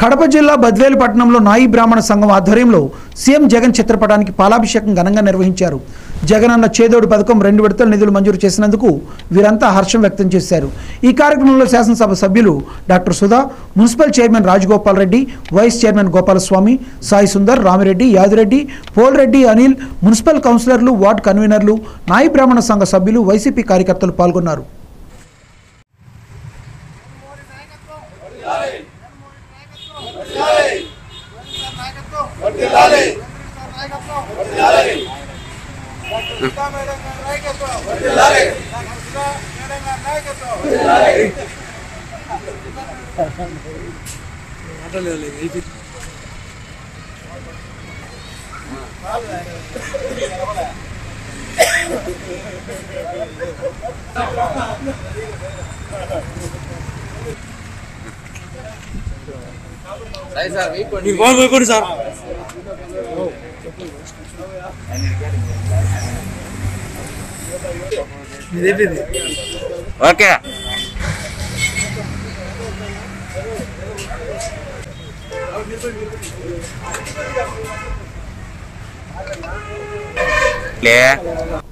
కడప జిల్లా బద్వేలు పట్టణంలో నాయి బ్రాహ్మణ సంఘం ఆధ్వర్యంలో సీఎం జగన్ చిత్రపటానికి పాలాభిషేకం ఘనంగా నిర్వహించారు జగన్ అన్న చేదోడు పథకం రెండు విడతల నిధులు మంజూరు చేసినందుకు వీరంతా హర్షం వ్యక్తం చేశారు ఈ కార్యక్రమంలో శాసనసభ సభ్యులు doctor Sudha municipal chairman Rajagopal Reddy vice chairman Gopalaswamy Sai Sundar Ramireddy Yadireddy Polreddy Anil municipal కౌన్సిలర్లు వార్డు కన్వీనర్లు నాయి బ్రాహ్మణ సంఘ సభ్యులు వైసీపీ కార్యకర్తలు పాల్గొన్నారు మీ ఫోన్ పోయకండి సార్ ఇదేంటిది ఓకే లే